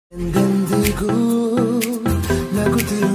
ಎಂದೆಂದಿಗೂ ನಗುತ್ತಿರು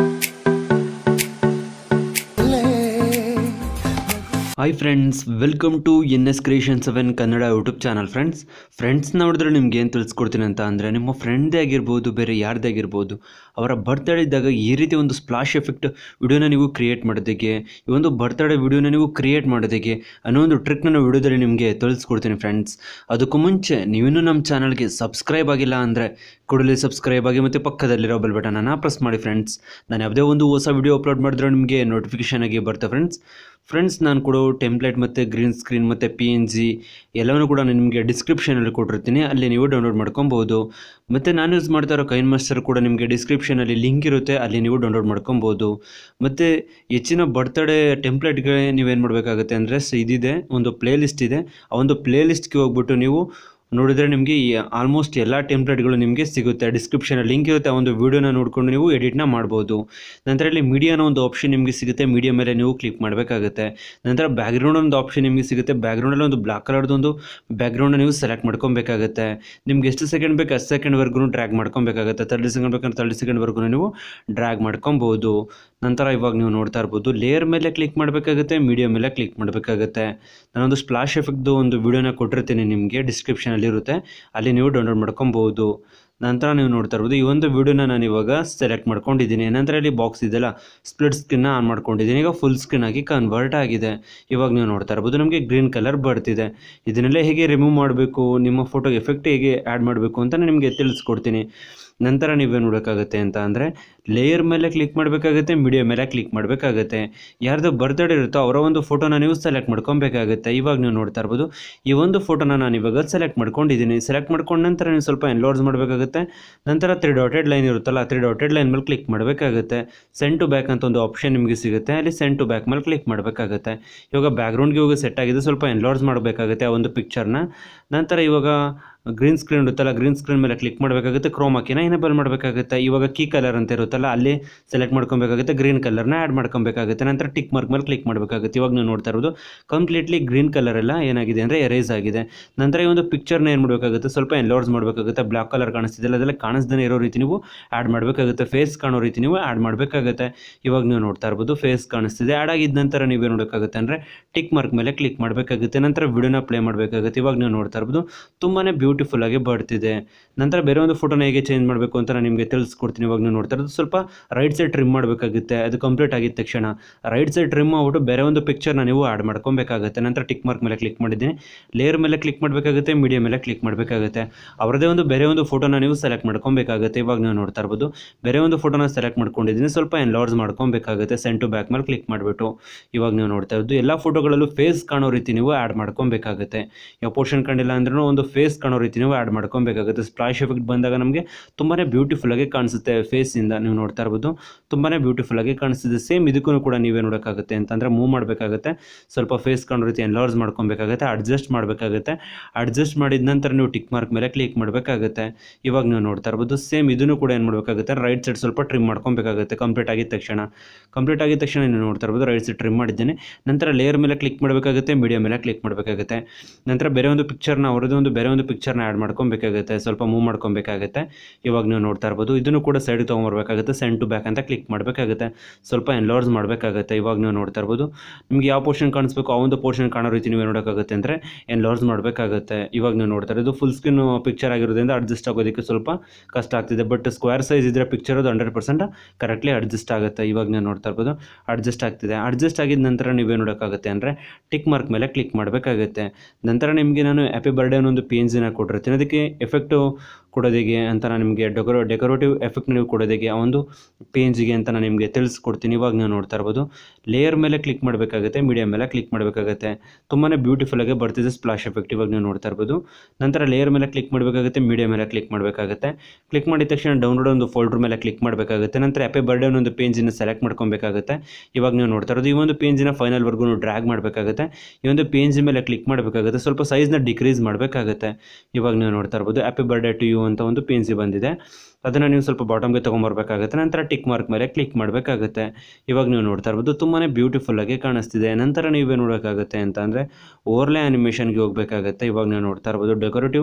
hi friends welcome to N S creation seven Kannada YouTube channel friends friends ನೋಡಿದ್ರೆ ನಿಮ್ಗೆ ಏನು ತಿಳಿಸ್ಕೊಡ್ತೀನಿ ಅಂತ ಅಂದರೆ ನಿಮ್ಮ ಫ್ರೆಂಡ್ದೇ ಆಗಿರ್ಬೋದು ಬೇರೆ ಯಾರದೇ ಆಗಿರ್ಬೋದು ಅವರ ಬರ್ತ್ಡೇ ಇದ್ದಾಗ ಈ ರೀತಿ ಒಂದು ಸ್ಪ್ಲಾಶ್ ಎಫೆಕ್ಟ್ ವಿಡಿಯೋನ ನೀವು ಕ್ರಿಯೇಟ್ ಮಾಡೋದಕ್ಕೆ ಈ ಒಂದು ಬರ್ತ್ಡೇ ವಿಡಿಯೋನ ನೀವು ಕ್ರಿಯೇಟ್ ಮಾಡೋದಕ್ಕೆ ಅನ್ನೋ ಒಂದು ಟ್ರಿಕ್ನ ನಾನು ವಿಡಿಯೋದಲ್ಲಿ ನಿಮಗೆ ತಿಳಿಸ್ಕೊಡ್ತೀನಿ ಫ್ರೆಂಡ್ಸ್ ಅದಕ್ಕೂ ಮುಂಚೆ ನೀವಿನ್ನೂ ನಮ್ಮ ಚಾನಲ್ಗೆ ಸಬ್ಸ್ಕ್ರೈಬ್ ಆಗಿಲ್ಲ ಅಂದರೆ ಕೂಡಲೇ ಸಬ್ಸ್ಕ್ರೈಬ್ ಆಗಿ ಮತ್ತು ಪಕ್ಕದಲ್ಲಿರೋ ಬೆಲ್ ಬಟನನ್ನು ಪ್ರೆಸ್ ಮಾಡಿ ಫ್ರೆಂಡ್ಸ್ ನಾನು ಯಾವುದೇ ಒಂದು ಹೊಸ ವಿಡಿಯೋ ಅಪ್ಲೋಡ್ ಮಾಡಿದ್ರೆ ನಿಮಗೆ ನೋಟಿಫಿಕೇಷನ್ ಆಗಿ ಬರುತ್ತೆ ಫ್ರೆಂಡ್ಸ್ ಫ್ರೆಂಡ್ಸ್ ನಾನು ಕೊಡೋ ಟೆಂಪ್ಲೇಟ್ ಮತ್ತು ಗ್ರೀನ್ ಸ್ಕ್ರೀನ್ ಮತ್ತು ಪಿ ಎನ್ ಜಿ ಎಲ್ಲವನ್ನೂ ಕೂಡ ನಾನು ನಿಮಗೆ ಡಿಸ್ಕ್ರಿಪ್ಷನಲ್ಲಿ ಕೊಟ್ಟಿರ್ತೀನಿ ಅಲ್ಲಿ ನೀವು ಡೌನ್ಲೋಡ್ ಮಾಡ್ಕೊಬೋದು ಮತ್ತು ನಾನು ಯೂಸ್ ಮಾಡ್ತಾ ಇರೋ ಕೈನ್ ಮಾಸ್ಟರ್ ಕೂಡ ನಿಮಗೆ ಡಿಸ್ಕ್ರಿಪ್ಷನಲ್ಲಿ ಲಿಂಕ್ ಇರುತ್ತೆ ಅಲ್ಲಿ ನೀವು ಡೌನ್ಲೋಡ್ ಮಾಡ್ಕೊಬೋದು ಮತ್ತು ಹೆಚ್ಚಿನ ಬರ್ತ್ಡೇ ಟೆಂಪ್ಲೇಟ್ಗೆ ನೀವೇನು ಮಾಡಬೇಕಾಗುತ್ತೆ ಅಂದರೆ ಇದಿದೆ ಒಂದು ಪ್ಲೇ ಲಿಸ್ಟ್ ಇದೆ ಆ ಒಂದು ಪ್ಲೇ ಲಿಸ್ಟ್ಗೆ ಹೋಗ್ಬಿಟ್ಟು ನೀವು ನೋಡಿದ್ರೆ ನಿಮಗೆ ಆಲ್ಮೋಸ್ಟ್ ಎಲ್ಲ ಟೆಂಪ್ಲೇಟ್ಗಳು ನಿಮಗೆ ಸಿಗುತ್ತೆ ಡಿಸ್ಕ್ರಿಪ್ಷನಲ್ಲಿ ಲಿಂಕ್ ಇರುತ್ತೆ ಆ ಒಂದು ವೀಡಿಯೋನ ನೋಡಿಕೊಂಡು ನೀವು ಎಡಿಟ್ನ ಮಾಡ್ಬೋದು ನಂತರ ಇಲ್ಲಿ ಮೀಡಿಯಾನ ಒಂದು ಆಪ್ಷನ್ ನಿಮಗೆ ಸಿಗುತ್ತೆ ಮೀಡಿಯಾ ಮೇಲೆ ನೀವು ಕ್ಲಿಕ್ ಮಾಡಬೇಕಾಗುತ್ತೆ ನಂತರ ಬ್ಯಾಕ್ಗ್ರೌಂಡ್ ಒಂದು ಆಪ್ಷನ್ ನಿಮಗೆ ಸಿಗುತ್ತೆ ಬ್ಯಾಕ್ಗ್ರೌಂಡಲ್ಲಿ ಒಂದು ಬ್ಲಾಕ್ ಕಲರ್ದು ಒಂದು ಬ್ಯಾಕ್ಗ್ರೌಂಡ್ನ ನೀವು ಸೆಲೆಕ್ಟ್ ಮಾಡ್ಕೊಬೇಕಾಗುತ್ತೆ ನಿಮ್ಗೆ ಎಷ್ಟು ಸೆಕೆಂಡ್ ಬೇಕು ಅಷ್ಟು ಸೆಕೆಂಡ್ವರೆಗೂ ಡ್ರ್ಯಾಗ್ ಮಾಡ್ಕೊಬೇಕಾಗುತ್ತೆ ತರ್ಟಿ ಸೆಕೆಂಡ್ ಬೇಕಂದ್ರೆ ತರ್ಟಿ ಸೆಕೆಂಡ್ವರೆಗೂ ನೀವು ಡ್ರ್ಯಾಗ್ ಮಾಡ್ಕೊಬೋದು ನಂತರ ಇವಾಗ ನೀವು ನೋಡ್ತಾ ಇರ್ಬೋದು ಲೇಯರ್ ಮೇಲೆ ಕ್ಲಿಕ್ ಮಾಡಬೇಕಾಗುತ್ತೆ ಮೀಡಿಯಾ ಮೇಲೆ ಕ್ಲಿಕ್ ಮಾಡಬೇಕಾಗುತ್ತೆ ನಾನೊಂದು ಸ್ಪ್ಲಾಶ್ ಎಫೆಕ್ಟ್ದು ಒಂದು ವಿಡಿಯೋನ ಕೊಟ್ಟಿರ್ತೀನಿ ನಿಮಗೆ ಡಿಸ್ಕ್ರಿಪ್ಷನಲ್ಲಿ ಇರುತ್ತೆ ಅಲ್ಲಿ ನೀವು ಡೌನ್ಲೋಡ್ ಮಾಡ್ಕೊಬೋದು ನಂತರ ನೀವು ನೋಡ್ತಾ ಇರ್ಬೋದು ಈ ಒಂದು ವಿಡಿಯೋನ ನಾನು ಇವಾಗ ಸೆಲೆಕ್ಟ್ ಮಾಡ್ಕೊಂಡಿದ್ದೀನಿ ನಂತರ ಇಲ್ಲಿ ಬಾಕ್ಸ್ ಇದೆಯಲ್ಲ ಸ್ಪ್ಲಿಟ್ ಸ್ಕ್ರೀನ್ನ ಆನ್ ಮಾಡ್ಕೊಂಡಿದ್ದೀನಿ ಈಗ ಫುಲ್ ಸ್ಕ್ರೀನ್ ಆಗಿ ಕನ್ವರ್ಟ್ ಆಗಿದೆ ಇವಾಗ ನೀವು ನೋಡ್ತಾ ಇರ್ಬೋದು ನಮಗೆ ಗ್ರೀನ್ ಕಲರ್ ಬರ್ತಿದೆ ಇದನ್ನೆಲ್ಲ ಹೇಗೆ ರಿಮೂವ್ ಮಾಡಬೇಕು ನಿಮ್ಮ ಫೋಟೋ ಎಫೆಕ್ಟ್ ಹೇಗೆ ಆ್ಯಡ್ ಮಾಡಬೇಕು ಅಂತ ನಾನು ನಿಮಗೆ ತಿಳಿಸ್ಕೊಡ್ತೀನಿ ನಂತರ ನೀವೇನು ನೋಡೋಕ್ಕಾಗುತ್ತೆ ಅಂತ ಅಂದರೆ ಲೇಯರ್ ಮೇಲೆ ಕ್ಲಿಕ್ ಮಾಡಬೇಕಾಗುತ್ತೆ ಮೀಡಿಯಾ ಮೇಲೆ ಕ್ಲಿಕ್ ಮಾಡಬೇಕಾಗುತ್ತೆ ಯಾರ್ದು ಬರ್ತ್ಡೇ ಇರುತ್ತೋ ಅವರ ಒಂದು ಫೋಟೋನ ನೀವು ಸೆಲೆಕ್ಟ್ ಮಾಡ್ಕೊಬೇಕಾಗುತ್ತೆ ಇವಾಗ ನೀವು ನೋಡ್ತಾ ಇರ್ಬೋದು ಈ ಒಂದು ಫೋಟೋನ ನಾನು ಇವಾಗ ಸೆಲೆಕ್ಟ್ ಮಾಡ್ಕೊಂಡಿದ್ದೀನಿ ಸೆಲೆಕ್ಟ್ ಮಾಡ್ಕೊಂಡ ನಂತರ ನೀವು ಸ್ವಲ್ಪ ಎನ್ಲೋಡ್ಸ್ ಮಾಡಬೇಕಾಗುತ್ತೆ ನಂತರ ತ್ರೀ ಡಾಟೆಡ್ ಲೈನ್ ಇರುತ್ತಲ್ಲ ತ್ರೀ ಡಾಟೆಡ್ ಲೈನ್ ಮೇಲೆ ಕ್ಲಿಕ್ ಮಾಡಬೇಕಾಗುತ್ತೆ ಸೆಂಡ್ ಟು ಬ್ಯಾಕ್ ಅಂತ ಒಂದು ಆಪ್ಷನ್ ನಿಮಗೆ ಸಿಗುತ್ತೆ ಅಲ್ಲಿ ಸೆಂಡ್ ಟು ಬ್ಯಾಕ್ ಮೇಲೆ ಕ್ಲಿಕ್ ಮಾಡಬೇಕಾಗುತ್ತೆ ಇವಾಗ ಬ್ಯಾಕ್ಗ್ರೌಂಡ್ಗೆ ಹೋಗಿ ಸೆಟ್ ಆಗಿದೆ ಸ್ವಲ್ಪ ಎನ್ಲೋಡ್ಸ್ ಮಾಡಬೇಕಾಗುತ್ತೆ ಆ ಒಂದು ಪಿಕ್ಚರ್ನ ನಂತರ ಇವಾಗ ಗ್ರೀನ್ ಸ್ಕ್ರೀನ್ ಇರುತ್ತಲ್ಲ ಗ್ರೀನ್ ಸ್ಕ್ರೀನ್ ಮೇಲೆ ಕ್ಲಿಕ್ ಮಾಡಬೇಕಾಗುತ್ತೆ ಕ್ರೋಮಾಕಿನ ಇನೇಬಲ್ ಮಾಡಬೇಕಾಗುತ್ತೆ ಇವಾಗ ಕೀ ಕಲರ್ ಅಂತ ಇರುತ್ತಲ್ಲ ಅಲ್ಲಿ ಸೆಲೆಕ್ಟ್ ಮಾಡ್ಕೊಬೇಕಾಗುತ್ತೆ ಗ್ರೀನ್ ಕಲರ್ನ ಆ್ಯಡ್ ಮಾಡ್ಕೊಬೇಕಾಗುತ್ತೆ ನಂತರ ಟಿಕ್ ಮಾರ್ಕ್ ಮೇಲೆ ಕ್ಲಿಕ್ ಮಾಡಬೇಕಾಗುತ್ತೆ ಇವಾಗ ನೀವು ನೋಡ್ತಾ ಇರೋದು ಕಂಪ್ಲೀಟ್ಲಿ ಗ್ರೀನ್ ಕಲರ್ ಎಲ್ಲ ಏನಾಗಿದೆ ಅಂದರೆ ಎರೇಸ್ ಆಗಿದೆ ನಂತರ ಈ ಒಂದು ಪಿಕ್ಚರ್ನ ಏನು ಮಾಡಬೇಕಾಗುತ್ತೆ ಸ್ವಲ್ಪ ಎನ್ಲೋಡ್ಸ್ ಮಾಡಬೇಕಾಗುತ್ತೆ ಬ್ಲಾಕ್ ಕಲರ್ ಕಾಣಿಸ್ತಿದೆಯಲ್ಲ ಅದೆಲ್ಲ ಕಾಣಿಸ್ದೇ ಇರೋ ರೀತಿ ನೀವು ಆ್ಯಡ್ ಮಾಡಬೇಕಾಗುತ್ತೆ ಫೇಸ್ ಕಾಣೋ ರೀತಿ ನೀವು ಆ್ಯಡ್ ಮಾಡಬೇಕಾಗುತ್ತೆ ಇವಾಗ ನೀವು ನೋಡ್ತಾ ಇರ್ಬೋದು ಫೇಸ್ ಕಾಣಿಸ್ತಿದೆ ಆ್ಯಡ್ ಆಗಿದ ನಂತರ ನೀವೇನು ನೋಡೋಕ್ಕಾಗುತ್ತೆ ಅಂದರೆ ಟಿಕ್ ಮಾರ್ಕ್ ಮೇಲೆ ಕ್ಲಿಕ್ ಮಾಡಬೇಕಾಗುತ್ತೆ ನಂತರ ವಿಡಿಯೋನ ಪ್ಲೇ ಮಾಡಬೇಕಾಗುತ್ತೆ ಇವಾಗ ನೀವು ನೋಡ್ತಾ ಇರ್ಬೋದು ತುಂಬಾ ಬ್ಯೂಟಿಫುಲ್ ಆಗಿ ಬರ್ತಿದೆ ನಂತರ ಬೇರೆ ಒಂದು ಫೋಟೋನ ಹೇಗೆ ಚೇಂಜ್ ಮಾಡಬೇಕು ಅಂತ ನಾನು ನಿಮಗೆ ತಿಳಿಸ್ಕೊಡ್ತೀನಿ ಇವಾಗ ನೀವು ನೋಡ್ತಾ ಇರೋದು ಸ್ವಲ್ಪ ರೈಟ್ ಸೈಡ್ ಟ್ರಿಮ್ ಮಾಡಬೇಕಾಗುತ್ತೆ ಅದು ಕಂಪ್ಲೀಟ್ ಆಗಿದ ತಕ್ಷಣ ರೈಟ್ ಸೈಡ್ ಟ್ರಿಮ್ ಮಾಡ್ಬಿಟ್ಟು ಬೇರೆ ಒಂದು ಪಿಕ್ಚರ್ನ ನೀವು ಆ್ಯಡ್ ಮಾಡ್ಕೊಬೇಕಾಗುತ್ತೆ ನಂತರ ಟಿಕ್ ಮಾರ್ಕ್ ಮೇಲೆ ಕ್ಲಿಕ್ ಮಾಡಿದ್ದೀನಿ ಲೇಯರ್ ಮೇಲೆ ಕ್ಲಿಕ್ ಮಾಡಬೇಕಾಗುತ್ತೆ ಮೀಡಿಯಾ ಮೇಲೆ ಕ್ಲಿಕ್ ಮಾಡಬೇಕಾಗುತ್ತೆ ಅವರದೇ ಒಂದು ಬೇರೆ ಒಂದು ಫೋಟೋನ ನೀವು ಸೆಲೆಕ್ಟ್ ಮಾಡ್ಕೊಬೇಕಾಗುತ್ತೆ ಇವಾಗ ನೀವು ನೋಡ್ತಾ ಇರ್ಬೋದು ಬೇರೆ ಒಂದು ಫೋಟೋನ ಸೆಲೆಕ್ಟ್ ಮಾಡ್ಕೊಂಡಿದ್ದೀನಿ ಸ್ವಲ್ಪ ಎನ್ಲಾರ್ಜ್ ಮಾಡ್ಕೊಬೇಕಾಗುತ್ತೆ ಸೆಂಟ್ ಟು ಬ್ಯಾಕ್ ಮೇಲೆ ಕ್ಲಿಕ್ ಮಾಡಿಬಿಟ್ಟು ಇವಾಗ ನೀವು ನೋಡ್ತಾ ಇರೋದು ಎಲ್ಲ ಫೋಟೋಗಳಲ್ಲೂ ಫೇಸ್ ಕಾಣೋ ರೀತಿ ನೀವು ಆ್ಯಡ್ ಮಾಡ್ಕೊಬೇಕಾಗುತ್ತೆ ಯಾವ ಪೋರ್ಷನ್ ಕಂಡಿಲ್ಲ ಅಂದ್ರೂ ಒಂದು ಫೇಸ್ ಕಾಣೋ ರೀತಿ ನೀವು ಆ್ಯಡ್ ಮಾಡ್ಕೊಬೇಕಾಗುತ್ತೆ ಸ್ಪ್ಲಾಶ್ ಎಫೆಕ್ಟ್ ಬಂದಾಗ ನಮಗೆ ತುಂಬಾ ಬ್ಯೂಟಿಫುಲ್ ಆಗಿ ಕಾಣಿಸುತ್ತೆ ಫೇಸಿಂದ ನೀವು ನೋಡ್ತಾ ಇರ್ಬೋದು ತುಂಬಾ ಬ್ಯೂಟಿಫುಲ್ ಆಗಿ ಕಾಣಿಸ್ತಿದೆ ಸೇಮ್ ಇದಕ್ಕೂ ಕೂಡ ನೀವೇ ನೋಡೋಕ್ಕಾಗುತ್ತೆ ಅಂತಂದರೆ ಮೂವ್ ಮಾಡಬೇಕಾಗುತ್ತೆ ಸ್ವಲ್ಪ ಫೇಸ್ ಕಾಣೋ ರೀತಿ ಎನ್ಲಾರ್ಜ್ ಮಾಡ್ಕೊಬೇಕಾಗುತ್ತೆ ಅಡ್ಜಸ್ಟ್ ಮಾಡಬೇಕಾಗುತ್ತೆ ಅಡ್ಜಸ್ಟ್ ಮಾಡಿದ ನಂತರ ನೀವು ಟಿಕ್ ಮಾರ್ಕ್ ಮೇಲೆ ಕ್ಲಿಕ್ ಮಾಡಬೇಕಾಗುತ್ತೆ ಇವಾಗ ನೀವು ನೋಡ್ತಾ ಇರ್ಬೋದು ಸೇಮ್ ಇದನ್ನು ಕೂಡ ಏನು ಮಾಡಬೇಕಾಗುತ್ತೆ ರೈಟ್ ಸೈಡ್ ಸ್ವಲ್ಪ ಟ್ರಿಮ್ ಮಾಡ್ಕೊಬೇಕಾಗುತ್ತೆ ಕಂಪ್ಲೀಟ್ ಆಗಿದ ತಕ್ಷಣ ಕಂಪ್ಲೀಟ್ ಆಗಿದ ತಕ್ಷಣ ನೀವು ನೋಡ್ತಾ ಇರ್ಬೋದು ರೈಟ್ ಸೈಡ್ ಟ್ರಿಮ್ ಮಾಡಿದ್ದೇನೆ ನಂತರ ಲೇಯರ್ ಮೇಲೆ ಕ್ಲಿಕ್ ಮಾಡಬೇಕಾಗುತ್ತೆ ಮೀಡಿಯಾ ಮೇಲೆ ಕ್ಲಿಕ್ ಮಾಡಬೇಕಾಗುತ್ತೆ ನಂತರ ಬೇರೆ ಒಂದು ಪಿಕ್ಚರ್ನ ಅವರದ್ದು ಒಂದು ಬೇರೆ ಒಂದು ಪಿಕ್ಚರ್ನ ಆ್ಯಡ್ ಮಾಡ್ಕೊಬೇಕಾಗುತ್ತೆ ಸ್ವಲ್ಪ ಮೂವ್ ಮಾಡ್ಕೊಬೇಕಾಗುತ್ತೆ ಇವಾಗ ನೀವು ನೋಡ್ತಾ ಇರ್ಬೋದು ಇದನ್ನು ಕೂಡ ಸೈಡ್ಗೆ ತೊಗೊಂಬರ್ಬೇಕಾಗುತ್ತೆ ಸೆಂಡ್ ಟು ಬ್ಯಾಕ್ ಅಂತ ಕ್ಲಿಕ್ ಮಾಡಬೇಕಾಗುತ್ತೆ ಸ್ವಲ್ಪ ಎನ್ಲಾರ್ಜ್ ಮಾಡಬೇಕಾಗುತ್ತೆ ಇವಾಗ ನೀವು ನೋಡ್ತಾ ಇರ್ಬೋದು ನಿಮ್ಗೆ ಯಾವ ಪೋರ್ಷನ್ ಕಾಣಿಸ್ಬೇಕು ಆ ಒಂದು ಪೋರ್ಷನ್ ಕಾಣೋ ರೀತಿ ನೀವು ನೋಡೋಕ್ಕಾಗುತ್ತೆ ಅಂದರೆ ಎನ್ಲಾರ್ಜ್ ಮಾಡಬೇಕಾಗುತ್ತೆ ಇವಾಗ ನೀವು ನೋಡ್ತಾ ಇರೋದು ಫುಲ್ ಸ್ಕ್ರೀನ್ ಪಿಕ್ಚರ್ ಆಗಿರೋದ್ರಿಂದ ಅಡ್ಜಸ್ಟ್ ಆಗೋದಕ್ಕೆ ಸ್ವಲ್ಪ ಕಷ್ಟ ಆಗ್ತಿದೆ ಬಟ್ ಸ್ಕ್ವೇರ್ ಸೈಜ್ ಇದ್ದರೆ ಪಿಕ್ಚರ್ ಅದು ಹಂಡ್ರೆಡ್ ಪರ್ಸೆಂಟ್ ಕರೆಕ್ಟ್ಲಿ ಅಡ್ಜಸ್ಟ್ ಆಗುತ್ತೆ ಇವಾಗ ನೀವು ನೋಡ್ತಾ ಇರ್ಬೋದು ಅಡ್ಜಸ್ಟ್ ಆಗ್ತಿದೆ ಅಡ್ಜಸ್ಟ್ ಆಗಿದ ನಂತರ ನೀವೇ ನೋಡೋಕ್ಕಾಗುತ್ತೆ ಅಂದರೆ ಟಿಕ್ ಮಾರ್ಕ್ ಮೇಲೆ ಕ್ಲಿಕ್ ಮಾಡಬೇಕಾಗುತ್ತೆ ನಂತರ ನಿಮಗೆ ನಾನು ಹ್ಯಾಪಿ ಬರ್ಡೇ ಅನ್ನೋ ಪಿ ಎನ್ ಜಿನ ಕೊಟ್ಟಿರ್ತೀನಿ ಅದಕ್ಕೆ ಎಫೆಕ್ಟು ಕೊಡೋದಿಗೆ ಅಂತ ನಾನು ನಿಮಗೆ ಡೆಕೋರೋ ಡೆಕೋರೇಟಿವ್ ಎಫೆಕ್ಟ್ ನೀವು ಕೊಡೋದಿಗೆ ಆ ಒಂದು ಪಿ ಎನ್ ಜಿಗೆ ಅಂತ ನಾನು ನಿಮಗೆ ತಿಳಿಸ್ಕೊಡ್ತೀನಿ ಇವಾಗ ನೀವು ನೋಡ್ತಾ ಇರ್ಬೋದು ಲೇಯರ್ ಮೇಲೆ ಕ್ಲಿಕ್ ಮಾಡಬೇಕಾಗುತ್ತೆ ಮೀಡಿಯಾ ಮೇಲೆ ಕ್ಲಿಕ್ ಮಾಡಬೇಕಾಗುತ್ತೆ ತುಂಬಾ ಬ್ಯೂಟಿಫುಲ್ ಆಗಿ ಬರ್ತಿದೆ ಸ್ಪ್ಲಾಶ್ ಎಫೆಕ್ಟ್ ಇವಾಗ ನೀವು ನೋಡ್ತಾ ಇರ್ಬೋದು ನಂತರ ಲೇಯರ್ ಮೇಲೆ ಕ್ಲಿಕ್ ಮಾಡಬೇಕಾಗುತ್ತೆ ಮೀಡಿಯಾ ಮೇಲೆ ಕ್ಲಿಕ್ ಮಾಡಬೇಕಾಗುತ್ತೆ ಕ್ಲಿಕ್ ಮಾಡಿದ ತಕ್ಷಣ ಡೌನ್ಲೋಡ್ ಒಂದು ಫೋಲ್ಡರ್ ಮೇಲೆ ಕ್ಲಿಕ್ ಮಾಡಬೇಕಾಗುತ್ತೆ ನಂತರ ಹ್ಯಾಪಿ ಬರ್ಡೇ ಅನ್ನೋ ಪೇಂಜಿನ ಸೆಲೆಕ್ಟ್ ಮಾಡ್ಕೊಬೇಕಾಗುತ್ತೆ ಇವಾಗ ನೀವು ನೋಡ್ತಾ ಇರೋದು ಈ ಒಂದು ಪೇಂಜಿನ ಫೈನಲ್ವರೆಗೂ ಡ್ರ್ಯಾಗ್ ಮಾಡಬೇಕಾಗುತ್ತೆ ಈ ಒಂದು ಪೇಂಜ್ ಮೇಲೆ ಕ್ಲಿಕ್ ಮಾಡಬೇಕಾಗುತ್ತೆ ಸ್ವಲ್ಪ ಸೈಜ್ನ ಡಿಕ್ರೀಸ್ ಮಾಡಬೇಕಾಗುತ್ತೆ ಇವಾಗ ನೀವು ನೋಡ್ತಾ ಇರ್ಬೋದು ಹ್ಯಾಪಿ ಬರ್ಡೇ ಟು ಯು ಅಂತ ಒಂದು ಪೇನ್ಸಿ ಬಂದಿದೆ ಅದನ್ನು ನೀವು ಸ್ವಲ್ಪ ಬಾಟಮ್ಗೆ ತೊಗೊಂಬರ್ಬೇಕಾಗುತ್ತೆ ನಂತರ ಟಿಕ್ ಮಾರ್ಕ್ ಮೇಲೆ ಕ್ಲಿಕ್ ಮಾಡಬೇಕಾಗುತ್ತೆ ಇವಾಗ ನೀವು ನೋಡ್ತಾ ಇರ್ಬೋದು ತುಂಬಾ ಬ್ಯೂಟಿಫುಲ್ ಆಗಿ ಕಾಣಿಸ್ತಿದೆ ನಂತರ ನೀವೇ ನೋಡೋಕ್ಕಾಗುತ್ತೆ ಅಂತ ಅಂದರೆ ಓವರ್ಲೇ ಆ್ಯನಿಮೇಷನ್ಗೆ ಹೋಗಬೇಕಾಗುತ್ತೆ ಇವಾಗ ನೀವು ನೋಡ್ತಾ ಇರ್ಬೋದು ಡೆಕೋರೇಟಿವ್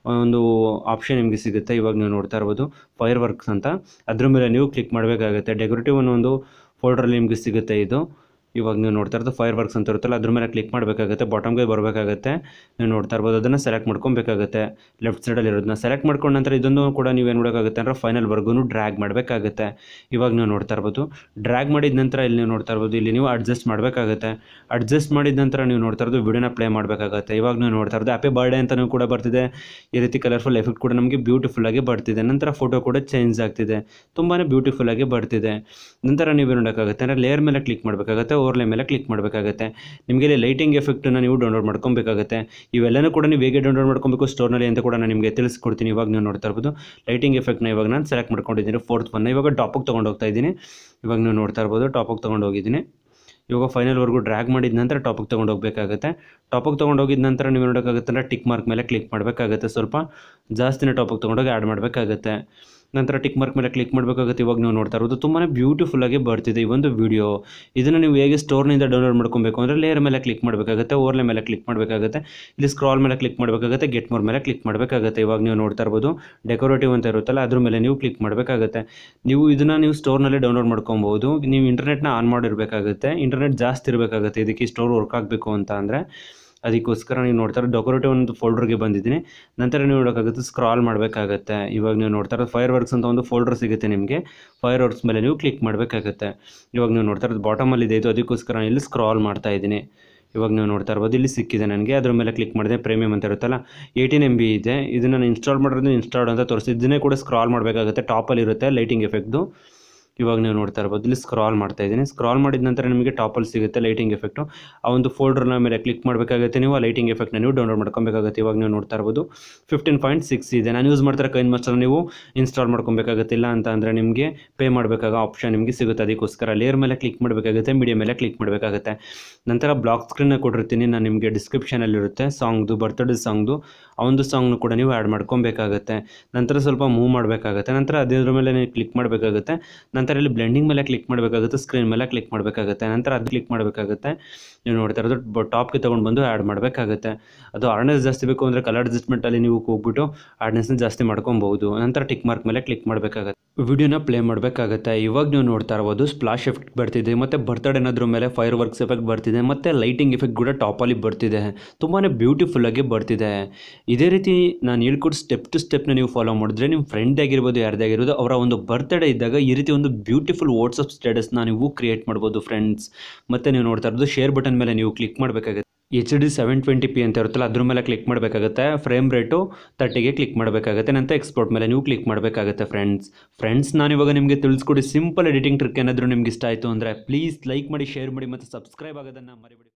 ಒಂದು ಆಪ್ಷನ್ ನಿಮಗೆ ಸಿಗುತ್ತೆ ಇವಾಗ ನೀವು ನೋಡ್ತಾ ಇರ್ಬೋದು ಫೈರ್ ವರ್ಕ್ಸ್ ಅಂತ ಅದ್ರ ಮೇಲೆ ನೀವು ಕ್ಲಿಕ್ ಮಾಡಬೇಕಾಗುತ್ತೆ ಡೆಕೋರೇಟಿವ್ ಅನ್ನೋ ಒಂದು ಫೋಲ್ಡ್ರಲ್ಲಿ ನಿಮಗೆ ಸಿಗುತ್ತೆ ಇದು ಇವಾಗ ನೀವು ನೋಡ್ತಾ ಇರೋದು ಫೈರ್ ವರ್ಕ್ಸ್ ಅಂತ ಇರುತ್ತಲ್ಲ ಅದ್ರ ಮೇಲೆ ಕ್ಲಿಕ್ ಮಾಡಬೇಕಾಗುತ್ತೆ ಬಾಟಮ್ಗೆ ಬರಬೇಕಾಗುತ್ತೆ ನೀವು ನೋಡ್ತಾ ಇರ್ಬೋದು ಅದನ್ನು ಸೆಲೆಕ್ಟ್ ಮಾಡ್ಕೊಬೇಕಾಗುತ್ತೆ ಲೆಫ್ಟ್ ಸೈಡಲ್ಲಿ ಇರೋದನ್ನ ಸೆಲೆಕ್ಟ್ ಮಾಡ್ಕೊಂಡ ನಂತರ ಇದನ್ನು ಕೂಡ ನೀವು ಏನು ಮಾಡಬೇಕಾಗುತ್ತೆ ಅಂದರೆ ಫೈನಲ್ವರೆಗೂ ಡ್ರ್ಯಾಗ್ ಮಾಡಬೇಕಾಗುತ್ತೆ ಇವಾಗ ನೀವು ನೋಡ್ತಾ ಇರ್ಬೋದು ಡ್ರ್ಯಾಗ್ ಮಾಡಿದ ನಂತರ ಇಲ್ಲಿ ನೀವು ನೋಡ್ತಾ ಇರ್ಬೋದು ಇಲ್ಲಿ ನೀವು ಅಡ್ಜಸ್ಟ್ ಮಾಡಬೇಕಾಗುತ್ತೆ ಅಡ್ಜಸ್ಟ್ ಮಾಡಿದ ನಂತರ ನೀವು ನೋಡ್ತಾ ಇರೋದು ವಿಡಿಯೋನ ಪ್ಲೇ ಮಾಡಬೇಕಾಗುತ್ತೆ ಇವಾಗ ನೀವು ನೋಡ್ತಾ ಇರೋದು ಹ್ಯಾಪಿ ಬರ್ಡೇ ಅಂತಲೂ ಕೂಡ ಬರ್ತಿದೆ ಈ ರೀತಿ ಕಲರ್ಫುಲ್ ಎಫೆಕ್ಟ್ ಕೂಡ ನಮಗೆ ಬ್ಯೂಟಿಫುಲ್ ಆಗಿ ಬರ್ತಿದೆ ನಂತರ ಫೋಟೋ ಕೂಡ ಚೇಂಜ್ ಆಗ್ತಿದೆ ತುಂಬಾ ಬ್ಯೂಟಿಫುಲ್ ಆಗಿ ಬರ್ತಿದೆ ನಂತರ ನೀವು ನೋಡೋಕ್ಕಾಗುತ್ತೆ ಅಂದರೆ ಲೇಯರ್ ಮೇಲೆ ಕ್ಲಿಕ್ ಮಾಡಬೇಕಾಗುತ್ತೆ ಓವರ್ಲೇ ಮೇಲೆ ಕ್ಲಿಕ್ ಮಾಡಬೇಕಾಗುತ್ತೆ ನಿಮಗೆ ಇಲ್ಲಿ ಲೈಟಿಂಗ್ ಎಫೆಕ್ಟನ್ನು ನೀವು ಡೌನ್ಲೋಡ್ ಮಾಡ್ಕೊಬೇಕಾಗುತ್ತೆ ಇವೆಲ್ಲನೂ ಕೂಡ ನೀವು ಹೇಗೆ ಡೌನ್ಲೋಡ್ ಮಾಡ್ಕೊಬೇಕು ಸ್ಟೋರ್ನಲ್ಲಿ ಅಂತ ಕೂಡ ನಾನು ನಿಮಗೆ ತಿಳಿಸ್ಕೊಡ್ತೀನಿ ಇವಾಗ ನೀವು ನೋಡ್ತಾ ಇರ್ಬೋದು ಲೈಟಿಂಗ್ ಎಫೆಕ್ಟ್ನ ಇವಾಗ ನಾನು ಸೆಲೆಕ್ಟ್ ಮಾಡ್ಕೊಂಡಿದ್ದೀನಿ ಫೋರ್ತ್ ಒನ್ ಇವಾಗ ಟಾಪಿಗೆ ತೊಗೊಂಡು ಹೋಗ್ತಾ ಇದ್ದೀನಿ ಇವಾಗ ನೀವು ನೋಡ್ತಾ ಇರ್ಬೋದು ಟಾಪಿಗೆ ತೊಗೊಂಡು ಹೋಗಿದ್ದೀನಿ ಇವಾಗ ಫೈನಲ್ವರೆಗೂ ಡ್ರ್ಯಾಗ್ ಮಾಡಿದ ನಂತರ ಟಾಪಿಗೆ ತೊಗೊಂಡು ಹೋಗಬೇಕಾಗುತ್ತೆ ಟಾಪಿಗೆ ತೊಗೊಂಡು ಹೋಗಿದ ನಂತರ ನೀವು ನೋಡೋಕ್ಕಾಗುತ್ತೆ ಅಂದರೆ ಟಿಕ್ ಮಾರ್ಕ್ ಮೇಲೆ ಕ್ಲಿಕ್ ಮಾಡಬೇಕಾಗುತ್ತೆ ಸ್ವಲ್ಪ ಜಾಸ್ತಿನೇ ಟಾಪಿಗೆ ತೊಗೊಂಡೋಗಿ ಆ್ಯಡ್ ಮಾಡಬೇಕಾಗುತ್ತೆ ನಂತರ ಟಿಕ್ ಮಾರ್ಕ್ ಮೇಲೆ ಕ್ಲಿಕ್ ಮಾಡಬೇಕಾಗುತ್ತೆ ಇವಾಗ ನೀವು ನೋಡ್ತಾ ಇರೋದು ತುಂಬಾ ಬ್ಯೂಟಿಫುಲ್ಲಾಗಿ ಬರ್ತಿದೆ ಈ ಒಂದು ವಿಡಿಯೋ ಇದನ್ನು ನೀವು ಹೇಗೆ ಸ್ಟೋರ್ನಿಂದ ಡೌನ್ಲೋಡ್ ಮಾಡ್ಕೊಬೇಕು ಅಂದರೆ ಲೇಯರ್ ಮೇಲೆ ಕ್ಲಿಕ್ ಮಾಡಬೇಕಾಗುತ್ತೆ ಓರ್ಲೆ ಮೇಲೆ ಕ್ಲಿಕ್ ಮಾಡಬೇಕಾಗುತ್ತೆ ಇಲ್ಲಿ ಸ್ಕ್ರಾಲ್ ಮೇಲೆ ಕ್ಲಿಕ್ ಮಾಡಬೇಕಾಗುತ್ತೆ ಗೆಟ್ ಮೋರ್ ಮೇಲೆ ಕ್ಲಿಕ್ ಮಾಡಬೇಕಾಗುತ್ತೆ ಇವಾಗ ನೀವು ನೋಡ್ತಾ ಇರ್ಬೋದು ಡೆಕೋರೇಟಿವ್ ಅಂತ ಇರುತ್ತಲ್ಲ ಅದ್ರ ಮೇಲೆ ನೀವು ಕ್ಲಿಕ್ ಮಾಡಬೇಕಾಗುತ್ತೆ ನೀವು ಇದನ್ನು ನೀವು ಸ್ಟೋರ್ನಲ್ಲೇ ಡೌನ್ಲೋಡ್ ಮಾಡ್ಕೊಬೋದು ನೀವು ಇಂಟರ್ನೆಟ್ನ ಆನ್ ಮಾಡಿರಬೇಕಾಗುತ್ತೆ ಇಂಟರ್ನೆಟ್ ಜಾಸ್ತಿ ಇರಬೇಕಾಗುತ್ತೆ ಇದಕ್ಕೆ ಸ್ಟೋರ್ ವರ್ಕ್ ಆಗಬೇಕು ಅಂತ ಅಂದರೆ ಅದಕ್ಕೋಸ್ಕರ ನೀವು ನೋಡ್ತಾ ಇರೋ ಡೆಕೋರೇಟಿವ್ ಒಂದು ಫೋಲ್ಡರ್ಗೆ ಬಂದಿದ್ದೀನಿ ನಂತರ ನೀವು ನೋಡೋಕ್ಕಾಗುತ್ತೆ ಸ್ಕ್ರಾಲ್ ಮಾಡಬೇಕಾಗತ್ತೆ ಇವಾಗ ನೀವು ನೋಡ್ತಾ ಇರೋದು ಫೈರ್ ವರ್ಕ್ಸ್ ಅಂತ ಒಂದು ಫೋಲ್ಡರ್ ಸಿಗುತ್ತೆ ನಿಮಗೆ ಫೈರ್ ವರ್ಕ್ಸ್ ಮೇಲೆ ನೀವು ಕ್ಲಿಕ್ ಮಾಡಬೇಕಾಗತ್ತೆ ಇವಾಗ ನೀವು ನೋಡ್ತಾ ಇರೋದು ಬಾಟಮಲ್ಲಿ ಇದೆ ಇದು ಅದಕ್ಕೋಸ್ಕರ ನಾನು ಇಲ್ಲಿ ಸ್ಕ್ರಾಲ್ ಮಾಡ್ತಾ ಇದ್ದೀನಿ ಇವಾಗ ನೀವು ನೋಡ್ತಾ ಇರ್ಬೋದು ಇಲ್ಲಿ ಸಿಕ್ಕಿದೆ ನನಗೆ ಅದ್ರ ಮೇಲೆ ಕ್ಲಿಕ್ ಮಾಡಿದೆ ಪ್ರೀಮಿಯಮ್ ಅಂತ ಇರುತ್ತಲ್ಲ ಏಯ್ಟೀನ್ ಎಮ್ ಬಿ ಇದೆ ಇದನ್ನು ನಾನು ಇನ್ಸ್ಟಾಲ್ ಮಾಡಿರೋದು ಇನ್ಸ್ಟಾಲ್ಡ್ ಅಂತ ತೋರಿಸಿ ಇದನ್ನೇ ಕೂಡ ಸ್ಕ್ರಾಲ್ ಮಾಡಬೇಕಾಗುತ್ತೆ ಟಾಪಲ್ಲಿ ಇರುತ್ತೆ ಲೈಟಿಂಗ್ ಎಫೆಕ್ಟ್ದು ಇವಾಗ ನೀವು ನೋಡ್ತಾ ಇರ್ಬೋದು ಇಲ್ಲಿ ಸ್ಕ್ರಾಲ್ ಮಾಡ್ತಾ ಇದ್ದೀನಿ ಸ್ಕ್ರಾಲ್ ಮಾಡಿದ ನಂತರ ನಿಮಗೆ ಟಾಪಲ್ಲಿ ಸಿಗುತ್ತೆ ಲೈಟಿಂಗ್ ಎಫೆಕ್ಟು ಆ ಒಂದು ಫೋಲ್ಡರ್ನ ಮೇಲೆ ಕ್ಲಿಕ್ ಮಾಡಬೇಕಾಗುತ್ತೆ ನೀವು ಆ ಲೈಟಿಂಗ್ ಎಫೆಕ್ಟ್ನ ನೀವು ಡೌನ್ಲೋಡ್ ಮಾಡ್ಕೊಬೇಕಾಗುತ್ತೆ ಇವಾಗ ನೀವು ನೋಡ್ತಾ ಇರ್ಬೋದು ಫಿಫ್ಟೀನ್ ಪಾಯಿಂಟ್ ಸಿಕ್ಸ್ ಇದೆ ನಾನು ಯೂಸ್ ಮಾಡ್ತಾರೆ ಕೈನ್ ಮಾಸ್ಟರ್ ನೀವು ಇನ್ಸ್ಟಾಲ್ ಮಾಡ್ಕೊಬೇಕಾಗುತ್ತೆ ಇಲ್ಲ ಅಂತ ಅಂದರೆ ನಿಮಗೆ ಪೇ ಮಾಡಬೇಕಾಗ ಆಪ್ಷನ್ ನಿಮಗೆ ಸಿಗುತ್ತೆ ಅದಕ್ಕೋಸ್ಕರ ಲೇಯರ್ ಮೇಲೆ ಕ್ಲಿಕ್ ಮಾಡಬೇಕಾಗುತ್ತೆ ಮೀಡಿಯಾ ಮೇಲೆ ಕ್ಲಿಕ್ ಮಾಡಬೇಕಾಗುತ್ತೆ ನಂತರ ಬ್ಲಾಕ್ ಸ್ಕ್ರೀನ್ನ ಕೊಟ್ಟಿರ್ತೀನಿ ನಾನು ನಿಮಗೆ ಡಿಸ್ಕ್ರಿಪ್ಷನಲ್ಲಿರುತ್ತೆ ಸಾಂಗ್ದು ಬರ್ತ್ಡೇ ಸಾಂಗ್ದು ಆ ಒಂದು ಸಾಂಗ್ನು ಕೂಡ ನೀವು ಆ್ಯಡ್ ಮಾಡ್ಕೊಬೇಕಾಗುತ್ತೆ ನಂತರ ಸ್ವಲ್ಪ ಮೂವ್ ಮಾಡಬೇಕಾಗುತ್ತೆ ನಂತರ ಅದ್ರ ಮೇಲೆ ನೀವು ಕ್ಲಿಕ್ ಮಾಡಬೇಕಾಗುತ್ತೆ ನಂತರ ಇಲ್ಲಿ ಬ್ಲೆಂಡಿಂಗ್ ಮೇಲೆ ಕ್ಲಿಕ್ ಮಾಡಬೇಕಾಗುತ್ತೆ ಸ್ಕ್ರೀನ್ ಮೇಲೆ ಕ್ಲಿಕ್ ಮಾಡಬೇಕಾಗುತ್ತೆ ನಂತರ ಅದು ಕ್ಲಿಕ್ ಮಾಡಬೇಕಾಗುತ್ತೆ ನೀವು ನೋಡ್ತಾ ಇರೋದು ಟಾಪ್ಗೆ ತೊಗೊಂಡು ಬಂದು ಆ್ಯಡ್ ಮಾಡಬೇಕಾಗುತ್ತೆ ಅದು ಆರ್ನೆಸ್ ಜಾಸ್ತಿ ಬೇಕು ಅಂದರೆ ಕಲರ್ ಅಡ್ಜಸ್ಟ್ಮೆಂಟಲ್ಲಿ ನೀವು ಹೋಗ್ಬಿಟ್ಟು ಆರ್ನೆಸ್ನ ಜಾಸ್ತಿ ಮಾಡ್ಕೊಬಹುದು ನಂತರ ಟಿಕ್ ಮಾರ್ಕ್ ಮೇಲೆ ಕ್ಲಿಕ್ ಮಾಡಬೇಕಾಗುತ್ತೆ ವಿಡಿಯೋನ ಪ್ಲೇ ಮಾಡಬೇಕಾಗುತ್ತೆ ಇವಾಗ ನೀವು ನೋಡ್ತಾ ಇರ್ಬೋದು ಸ್ಪ್ಲಾಶ್ ಎಫೆಕ್ಟ್ ಬರ್ತಿದೆ ಮತ್ತು ಬರ್ತಡೇ ಅನ್ನೋದ್ರ ಮೇಲೆ ಫೈರ್ ವರ್ಕ್ಸ್ ಎಫೆಕ್ಟ್ ಬರ್ತಿದೆ ಮತ್ತು ಲೈಟಿಂಗ್ ಎಫೆಕ್ಟ್ ಕೂಡ ಟಾಪಲ್ಲಿ ಬರ್ತಿದೆ ತುಂಬಾ ಬ್ಯೂಟಿಫುಲ್ಲಾಗಿ ಬರ್ತಿದೆ ಇದೇ ರೀತಿ ನಾನು ಹೇಳ್ಕೊಟ್ಟು ಸ್ಟೆಪ್ ಟು ಸ್ಟೆಪ್ನ ನೀವು ಫಾಲೋ ಮಾಡಿದ್ರೆ ನಿಮ್ಮ ಫ್ರೆಂಡ್ ಆಗಿರ್ಬೋದು ಯಾರ್ದೇ ಆಗಿರ್ಬೋದು ಅವರ ಒಂದು ಬರ್ತ್ಡೇ ಇದ್ದಾಗ ಈ ರೀತಿ ಒಂದು ಬ್ಯೂಟಿಫುಲ್ ವಾಟ್ಸಪ್ ಸ್ಟೇಟಸ್ನ ನೀವು ಕ್ರಿಯೇಟ್ ಮಾಡ್ಬೋದು ಫ್ರೆಂಡ್ಸ್ ಮತ್ತು ನೀವು ನೋಡ್ತಾ ಇರೋದು ಶೇರ್ ಬಟನ್ ಮೇಲೆ ನೀವು ಕ್ಲಿಕ್ ಮಾಡಬೇಕಾಗುತ್ತೆ H D seven twenty P ಅಂತ ಇರುತ್ತಲ್ಲ ಅದ್ರ ಮೇಲೆ ಕ್ಲಿಕ್ ಮಾಡಬೇಕಾಗುತ್ತೆ ಫ್ರೇಮ್ ರೇಟು ತರ್ಟಿಗೆ ಕ್ಲಿಕ್ ಮಾಡಬೇಕಾಗುತ್ತೆ ನಂತರ ಎಕ್ಸ್ಪೋರ್ಟ್ ಮೇಲೆ ನೀವು ಕ್ಲಿಕ್ ಮಾಡಬೇಕಾಗುತ್ತೆ ಫ್ರೆಂಡ್ಸ್ ಫ್ರೆಂಡ್ಸ್ ನಾನು ಇವಾಗ ನಿಮಗೆ ತಿಳಿಸ್ಕೊಡಿ ಸಿಂಪಲ್ ಎಡಿಟಿಂಗ್ ಟ್ರಿಕ್ ಏನಾದರೂ ನಿಮ್ಗೆ ಇಷ್ಟ ಆಯಿತು ಅಂದರೆ ಪ್ಲೀಸ್ ಲೈಕ್ ಮಾಡಿ ಶೇರ್ ಮಾಡಿ ಮತ್ತು ಸಬ್ಸ್ಕ್ರೈಬ್ ಆಗೋದನ್ನು ಮರಿಬೇಡಿ